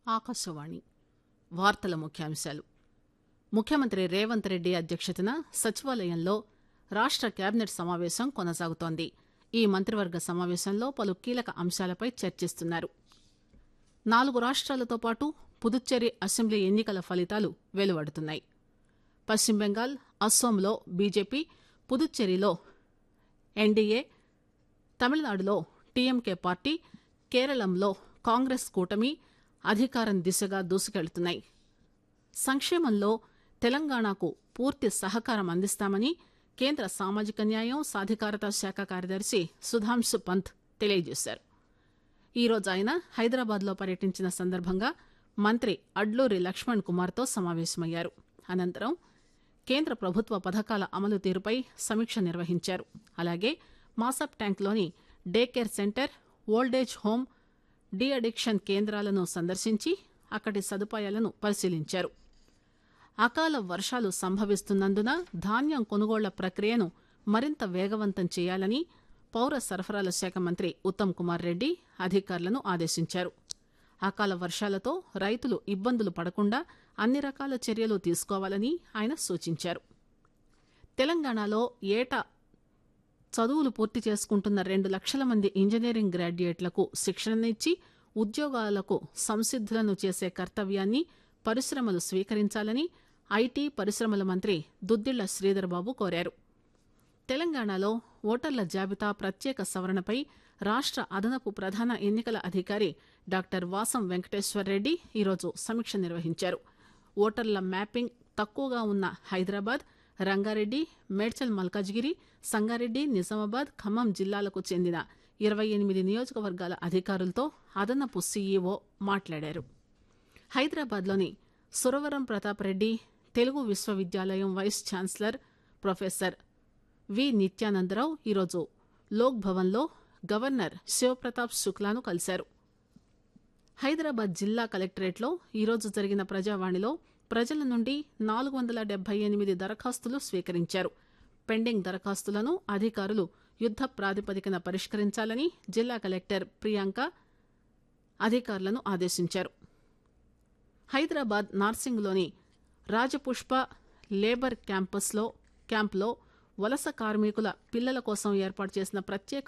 ఆకాశవాణి వార్తల ముఖ్యాంశాలు ముఖ్యమంత్రి రేవంత్ రెడ్డి అధ్యక్షతన సచివాలయంలో రాష్ట కేబినెట్ సమావేశం కొనసాగుతోంది ఈ మంత్రివర్గ సమావేశంలో పలు కీలక అంశాలపై చర్చిస్తున్నారు నాలుగు రాష్ట్రాలతో పాటు పుదుచ్చేరి అసెంబ్లీ ఎన్నికల ఫలితాలు వెలువడుతున్నాయి పశ్చిమ బెంగాల్ అస్సోంలో బీజేపీ పుదుచ్చేరిలో ఎన్డీఏ తమిళనాడులో టీఎంకే పార్టీ కేరళంలో కాంగ్రెస్ కూటమి అధికారం దిశగా దూసుకెళ్తున్నాయి సంక్షేమంలో తెలంగాణకు పూర్తి సహకారం అందిస్తామని కేంద్ర సామాజిక న్యాయం సాధికారత శాఖ కార్యదర్శి సుధాంశు పంత్ తెలియజేశారు ఈరోజు ఆయన హైదరాబాద్లో పర్యటించిన సందర్భంగా మంత్రి అడ్లూరి లక్ష్మణ్ కుమార్తో సమావేశమయ్యారు అనంతరం కేంద్ర ప్రభుత్వ పథకాల అమలు తీరుపై సమీక్ష నిర్వహించారు అలాగే మాసప్ ట్యాంక్లోని day care centre old age home deaddiction కేంద్రాలను సందర్శించి అక్కడి సదుపాయాలను పరిశీలించారు అకాల వర్షాలు సంభవిస్తున్నందున ధాన్యం కొనుగోళ్ల ప్రక్రియను మరింత వేగవంతం చేయాలని పౌర సరఫరాల శాఖ మంత్రి ఉత్తమ్ కుమార్ రెడ్డి అధికారులను ఆదేశించారు అకాల వర్షాలతో రైతులు ఇబ్బందులు పడకుండా అన్ని రకాల చర్యలు తీసుకోవాలని ఆయన సూచించారు తెలంగాణలో ఏటా చదువులు పూర్తి చేసుకుంటున్న రెండు లక్షల మంది ఇంజనీరింగ్ గ్రాడ్యుయేట్లకు శిక్షణనిచ్చి ఉద్యోగాలకు సంసిద్ధులను చేసే కర్తవ్యాన్ని పరిశ్రమలు స్వీకరించాలని ఐటీ పరిశ్రమల మంత్రి దుద్దిళ్ల శ్రీధర్బాబు కోరారు తెలంగాణలో ఓటర్ల జాబితా ప్రత్యేక సవరణపై రాష్ట అదనపు ప్రధాన ఎన్నికల అధికారి డాక్టర్ వాసం వెంకటేశ్వర్రెడ్డి ఈరోజు సమీక్ష నిర్వహించారు ఓటర్ల మ్యాపింగ్ తక్కువగా ఉన్న హైదరాబాద్ రంగారెడ్డి మేడ్చల్ మల్కాజ్గిరి సంగారెడ్డి నిజామాబాద్ ఖమ్మం జిల్లాలకు చెందిన ఇరవై ఎనిమిది నియోజకవర్గాల అధికారులతో అదనపు సీఈఓ మాట్లాడారు హైదరాబాద్లోని సురవరం ప్రతాప్ రెడ్డి తెలుగు విశ్వవిద్యాలయం vice chancellor professor V Nityananda Rao ఈరోజు లోక్ భవన్లో గవర్నర్ శివప్రతాప్ శుక్లాను కలిశారు హైదరాబాద్ జిల్లా కలెక్టరేట్లో ఈరోజు జరిగిన ప్రజావాణిలో ప్రజల నుండి నాలుగు వందల డెబ్బై ఎనిమిది దరఖాస్తులు స్వీకరించారు పెండింగ్ దరఖాస్తులను అధికారులు యుద్ద ప్రాతిపదికన పరిష్కరించాలని జిల్లా కలెక్టర్ ప్రియాంక అధికారులను ఆదేశించారు హైదరాబాద్ నార్సింగ్లోని రాజపుష్ప లేబర్ క్యాంపస్లో క్యాంప్లో వలస కార్మికుల పిల్లల కోసం ఏర్పాటు చేసిన ప్రత్యేక